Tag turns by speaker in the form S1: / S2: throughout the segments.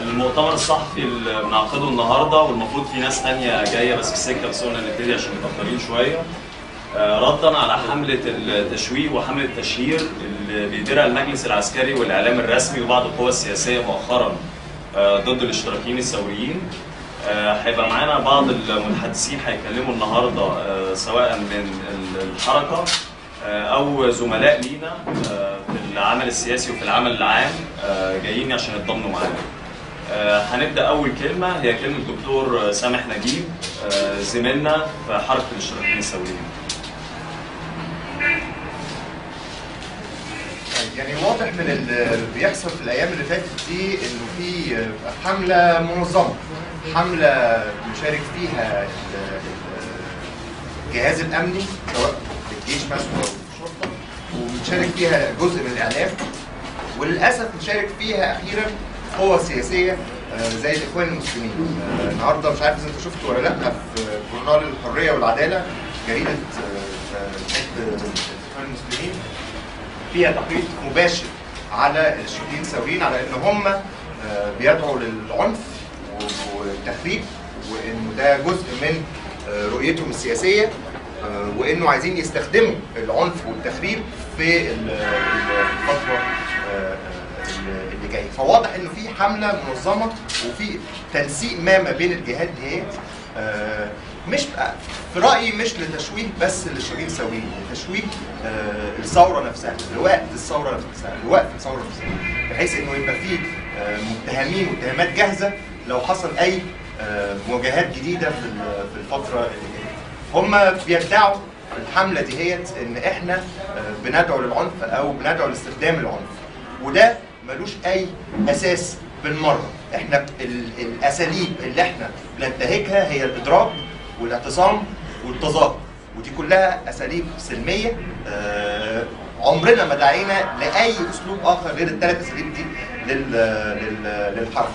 S1: المؤتمر الصحفي اللي بنعقده النهارده والمفروض في ناس تانية جايه بس في السكه بس قلنا نبتدي عشان متاخرين شويه آه، ردا على حمله التشويق وحمله التشهير اللي بيديرها المجلس العسكري والاعلام الرسمي وبعض القوى السياسيه مؤخرا آه، ضد الاشتراكيين الثوريين آه، هيبقى معانا بعض المتحدثين هيتكلموا النهارده آه، سواء من الحركه آه، او زملاء لينا آه، في العمل السياسي وفي العمل العام آه، جايين عشان يتضامنوا معانا. آه، هنبدا اول كلمه هي كلمه دكتور سامح نجيب آه، زميلنا في حركه الاشتراكيين الثوريين.
S2: طيب يعني واضح من اللي بيحصل في الايام اللي فاتت دي انه في حمله منظمه حمله بيشارك فيها ال- ال- الجهاز الامني سواء الجيش مثلا او الشرطه وبتشارك فيها جزء من الاعلام وللاسف بتشارك فيها اخيرا قوى سياسيه آه، زي الاخوان المسلمين آه، النهارده مش عارف اذا انت شفت ولا لا في جورنال الحريه والعداله جريده آه، آه، الاخوان المسلمين فيها تحريض مباشر على الاشتراكيين الثوريين على ان هم آه، بيدعوا للعنف و- والتخريب وانه ده جزء من آه، رؤيتهم السياسيه آه، وانه عايزين يستخدموا العنف والتخريب في ال- ال- الفتره آه، آه، اللي جايه فواضح انه في حمله منظمه وفي تنسيق ما ما بين الجهات ديت آه، مش في رايي مش لتشويه بس للشريك الثوريين لتشويه آه، الثوره نفسها لوقت الثوره نفسها لوقت الثوره نفسها بحيث انه يبقى في آه، متهمين واتهامات جاهزه لو حصل اي آه، مواجهات جديده في ال- في الفتره اللي جايه هم بيدعوا في الحمله ديت ان احنا آه، بندعو للعنف او بندعو لاستخدام العنف وده ملوش اي اساس بالمره احنا ال- الاساليب اللي احنا بننتهجها هي الاضراب والاعتصام والتظاهر ودي كلها اساليب سلميه آه، عمرنا ما دعينا لاي اسلوب اخر غير الثلاث اساليب دي لل لل للحرب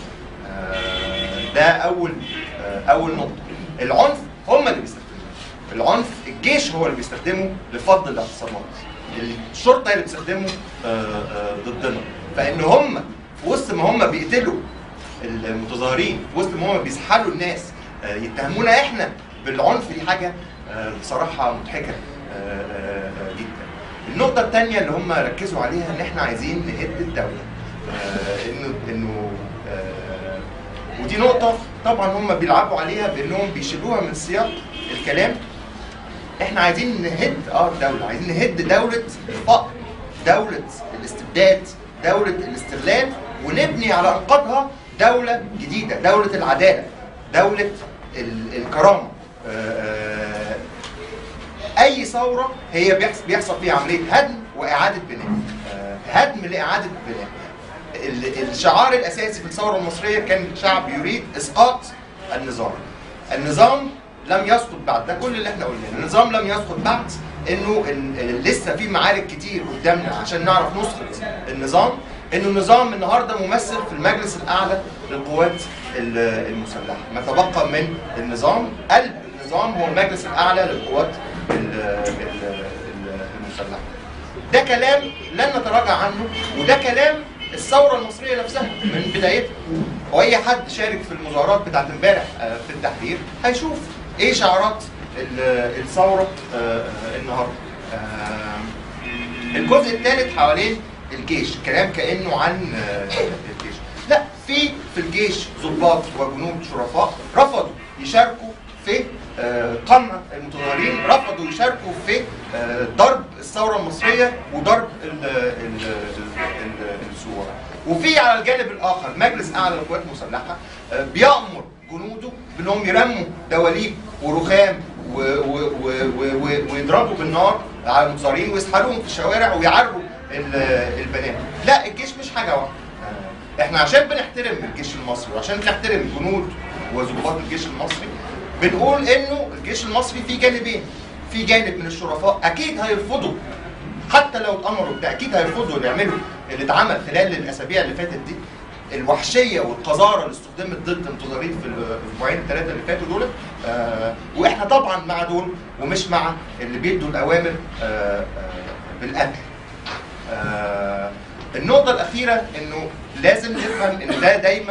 S2: آه، ده اول آه، اول نقطه العنف هم اللي بيستخدموه العنف الجيش هو اللي بيستخدمه لفض الاعتصامات الشرطه هي اللي بتستخدمه آه، آه، ضدنا فان هم في وسط ما هم بيقتلوا المتظاهرين في وسط ما هم بيسحلوا الناس آه، يتهمونا احنا بالعنف دي حاجه آه، بصراحه مضحكه آه، آه، آه، جدا النقطه الثانيه اللي هم ركزوا عليها ان احنا عايزين نهد الدوله آه، انه انه آه، ودي نقطه طبعا هم بيلعبوا عليها بانهم بيشيلوها من سياق الكلام احنا عايزين نهد اه الدوله عايزين نهد دوله الفقر دوله الاستبداد دوله الاستغلال ونبني على انقاضها دوله جديده دوله العداله دوله ال- الكرامه آه، آه، اي ثوره هي بيحصل, بيحصل فيها عمليه هدم واعاده بناء آه، هدم لاعاده بناء ال- الشعار الاساسي في الثوره المصريه كان الشعب يريد اسقاط النظام النظام لم يسقط بعد ده كل اللي احنا قلناه النظام لم يسقط بعد انه ال- ال- لسه في معارك كتير قدامنا عشان نعرف نسقط النظام انه النظام النهارده ممثل في المجلس الاعلى للقوات ال- المسلحه ما تبقى من النظام قلب النظام هو المجلس الاعلى للقوات ال- ال- ال- المسلحه ده كلام لن نتراجع عنه وده كلام الثوره المصريه نفسها من بدايتها واي حد شارك في المظاهرات بتاعت امبارح آه، في التحرير هيشوف ايه شعارات ال- الثوره آه، آه، النهارده آه، الجزء الثالث حوالين الجيش كلام كانه عن آه، الجيش لا في في الجيش ضباط وجنود شرفاء رفضوا يشاركوا في آه، قمع المتظاهرين رفضوا يشاركوا في آه، ضرب الثوره المصريه وضرب ال- ال- ال- ال- الثوار وفي على الجانب الاخر مجلس اعلى للقوات المسلحه آه، بيامر جنوده بانهم يرموا دواليب ورخام و- و- و- و- و- ويضربوا بالنار على المتظاهرين ويسحلوهم في الشوارع ويعروا ال- البنات لا الجيش مش حاجه واحده احنا عشان بنحترم الجيش المصري وعشان بنحترم جنود وضباط الجيش المصري بنقول انه الجيش المصري فيه جانبين في جانب من الشرفاء اكيد هيرفضوا حتى لو اتامروا بده اكيد هيرفضوا اللي يعملوا اللي اتعمل خلال الاسابيع اللي فاتت دي الوحشيه والقذاره اللي استخدمت ضد المتظاهرين في الاسبوعين الثلاثه اللي فاتوا دول آه واحنا طبعا مع دول ومش مع اللي بيدوا الاوامر آه آه بالقتل آه النقطة الأخيرة إنه لازم نفهم إن ده دايما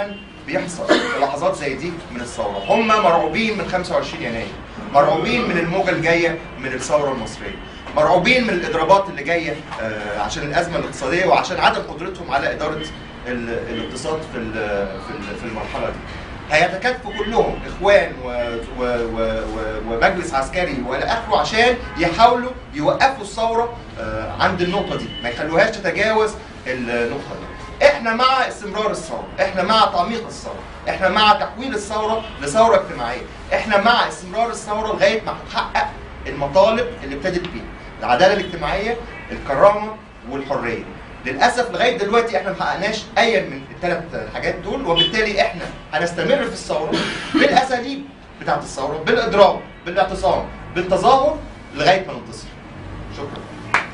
S2: بيحصل في لحظات زي دي من الثوره هم مرعوبين من 25 يناير مرعوبين من الموجه الجايه من الثوره المصريه مرعوبين من الاضرابات اللي جايه آه، عشان الازمه الاقتصاديه وعشان عدم قدرتهم على اداره ال- الاقتصاد في ال- في ال- في المرحله دي هيتكاتفوا كلهم اخوان و... و... و... و... ومجلس عسكري والى اخره عشان يحاولوا يوقفوا الثوره آه، عند النقطه دي ما يخلوهاش تتجاوز النقطه دي احنا مع استمرار الثوره احنا مع تعميق الثوره احنا مع تحويل الثوره لثوره اجتماعيه احنا مع استمرار الثوره لغايه ما تتحقق المطالب اللي ابتدت بيها العداله الاجتماعيه الكرامه والحريه للاسف لغايه دلوقتي احنا ما حققناش اي من الثلاث حاجات دول وبالتالي احنا هنستمر في الثوره بالاساليب بتاعه الثوره بالاضراب بالاعتصام بالتظاهر لغايه ما ننتصر شكرا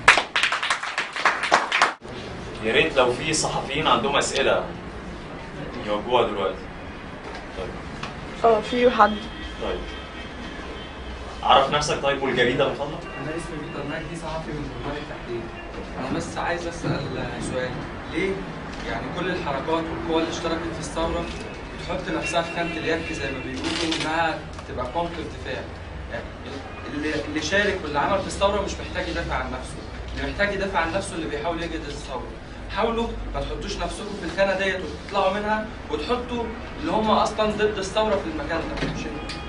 S1: يا ريت لو في صحفيين عندهم اسئله يواجهوها دلوقتي طيب
S3: اه في حد
S1: طيب عرف نفسك طيب والجريده من فضلك
S4: انا اسمي بيتر مجدي صحفي من جمهورية التحرير انا بس عايز اسال سؤال ليه يعني كل الحركات والقوى اللي اشتركت في الثوره بتحط نفسها في خانه اليك زي ما بيقولوا انها تبقى موقف دفاع يعني اللي اللي شارك واللي عمل في الثوره مش محتاج يدافع عن نفسه اللي محتاج يدافع عن نفسه اللي بيحاول يجد الثوره حاولوا ما تحطوش نفسكم في الخانه ديت وتطلعوا منها وتحطوا اللي هم اصلا ضد الثوره في المكان ده مش انتوا.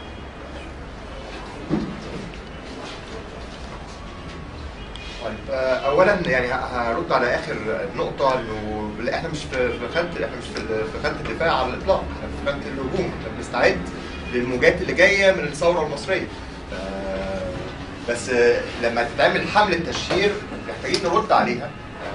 S2: طيب آه، اولا يعني ه- هرد على اخر نقطه انه لا، احنا مش في في خانه احنا مش في ال- في خانه الدفاع على الاطلاق احنا في خانه الهجوم احنا بنستعد للموجات اللي جايه من الثوره المصريه آه، بس آه، لما تتعمل حمله تشهير محتاجين نرد عليها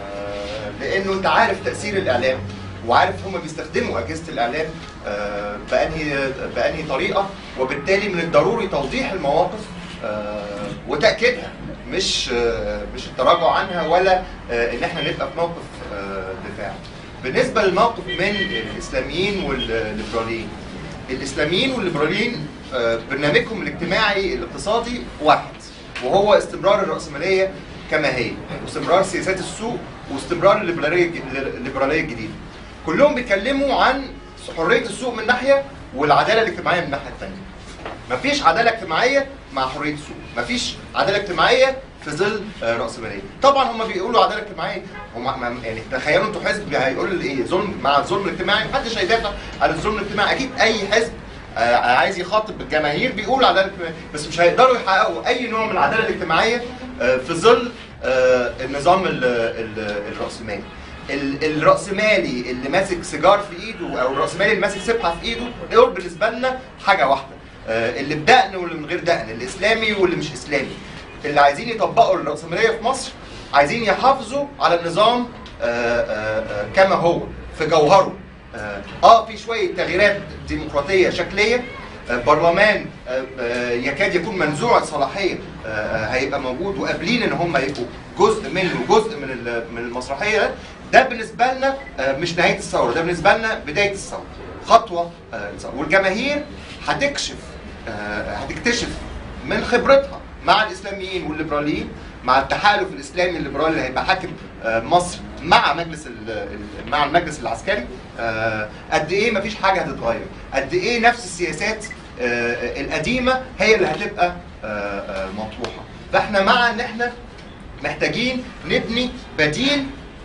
S2: آه، لانه انت عارف تاثير الاعلام وعارف هم بيستخدموا اجهزه الاعلام آه، بانهي بانهي طريقه وبالتالي من الضروري توضيح المواقف آه، وتاكيدها مش آه، مش التراجع عنها ولا آه، ان احنا نبقى في موقف آه، دفاع. بالنسبه للموقف من الاسلاميين والليبراليين الاسلاميين والليبراليين آه، برنامجهم الاجتماعي الاقتصادي واحد وهو استمرار الراسماليه كما هي واستمرار سياسات السوق واستمرار الليبراليه الج- الليبراليه الجديده كلهم بيتكلموا عن حريه السوق من ناحيه والعداله الاجتماعيه من الناحيه الثانيه مفيش عداله اجتماعيه مع حريه السوق مفيش عداله اجتماعيه في ظل آه، راسماليه طبعا هم بيقولوا عداله اجتماعيه هم ما- يعني تخيلوا انتوا حزب هيقول ايه ظلم مع الظلم الاجتماعي محدش هيدافع عن الظلم الاجتماعي اكيد اي حزب آه، عايز يخاطب الجماهير بيقول عداله اجتماعيه بس مش هيقدروا يحققوا اي نوع من العداله الاجتماعيه آه، في ظل آه، النظام ال- ال- الراسمالي ال- الراسمالي اللي ماسك سيجار في ايده او الراسمالي اللي ماسك سبحه في ايده دول بالنسبه لنا حاجه واحده آه، اللي بدقن واللي من غير دقن الاسلامي واللي مش اسلامي اللي عايزين يطبقوا الراسماليه في مصر عايزين يحافظوا على النظام آه، آه، آه، كما هو في جوهره اه آه، في شويه تغييرات ديمقراطيه شكليه آه، برلمان آه، آه، يكاد يكون منزوع الصلاحيه آه، آه، هيبقى موجود وقابلين ان هم يبقوا جزء منه جزء من ال- من المسرحيه ده ده بالنسبه لنا آه، مش نهايه الثوره ده بالنسبه لنا بدايه الثوره خطوه آه، الثورة. والجماهير هتكشف آه، هتكتشف من خبرتها مع الاسلاميين والليبراليين مع التحالف الاسلامي الليبرالي اللي هيبقى حاكم آه، مصر مع مجلس ال- ال- مع المجلس العسكري آه، قد ايه مفيش حاجه هتتغير قد ايه نفس السياسات آه، القديمه هي اللي هتبقى آه، آه، مطروحه فاحنا مع ان احنا محتاجين نبني بديل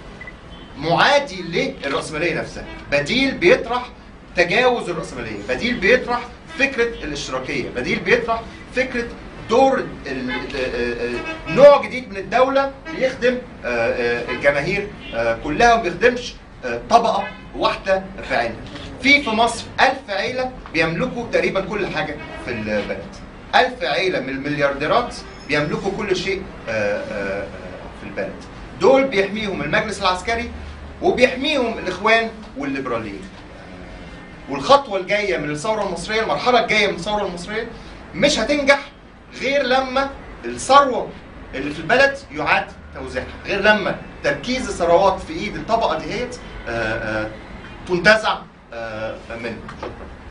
S2: معادي للرأسمالية نفسها بديل بيطرح تجاوز الرأسمالية بديل بيطرح فكرة الاشتراكية بديل بيطرح فكرة دور ال- ال- ال- نوع جديد من الدولة بيخدم آه، آه، الجماهير آه، كلها وما بيخدمش آه، طبقة واحدة في عينها في في مصر ألف عيلة بيملكوا تقريبا كل حاجة في البلد ألف عيلة من المليارديرات بيملكوا كل شيء آه، آه، آه، في البلد دول بيحميهم المجلس العسكري وبيحميهم الاخوان والليبراليين والخطوه الجايه من الثوره المصريه المرحله الجايه من الثوره المصريه مش هتنجح غير لما الثروه اللي في البلد يعاد توزيعها غير لما تركيز الثروات في ايد الطبقه ديت آه، آه، تنتزع آه، منها شكرا